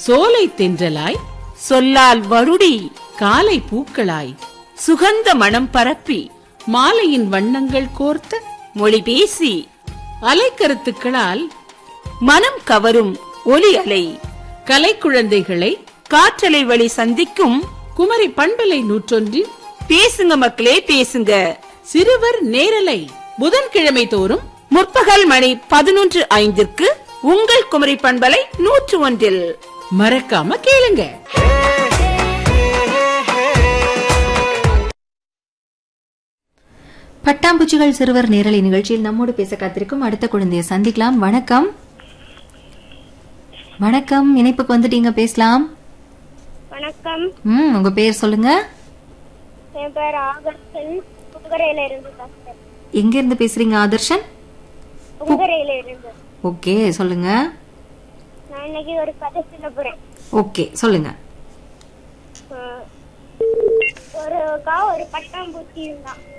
சோலை தென்றலாய் சொல்லால் வருடி காலை பூக்களாய் சுகந்த மனம் பரப்பி மாலையின் வண்ணங்கள் கோர்த்த மொழி பேசி அலைக்கருத்துக்களால் மனம் கவரும் ஒலி அலை கலைக்குழந்தைகளை காற்றலை வழி சந்திக்கும் குமரி பண்பலை நூற்றொன்றின் பேசுங்க மக்களே பேசுங்க சிறுவர் நேரலை புதன்கிழமை தோறும் முற்பகல் மணி பதினொன்று ஐந்திற்கு உங்கள் குமரி பண்பலை நூற்று ஒன்றில் மறக்காம கேளுங்க பட்டாம்பூச்சிகள் சிறுவர் நேரலை நிகழ்ச்சியில் நம்மோடு பேச காத்திருக்கும் அடுத்த குழந்தையை சந்திக்கலாம் வணக்கம் வணக்கம் இணைப்புக்கு வந்துட்டீங்க பேசலாம் வணக்கம் ம் உங்க பேர் சொல்லுங்க என் பேர் ஆகஸ்டன் உங்கரையில இருந்து பேசுறேன் எங்க இருந்து பேசுறீங்க ஆதர்ஷன் உங்கரையில இருந்து ஓகே சொல்லுங்க நான் இன்னைக்கு ஒரு கதை சொல்ல போறேன் ஓகே சொல்லுங்க அஹ் ஒரு கா ஒரு பட்டாம்பூச்சி இருந்தான்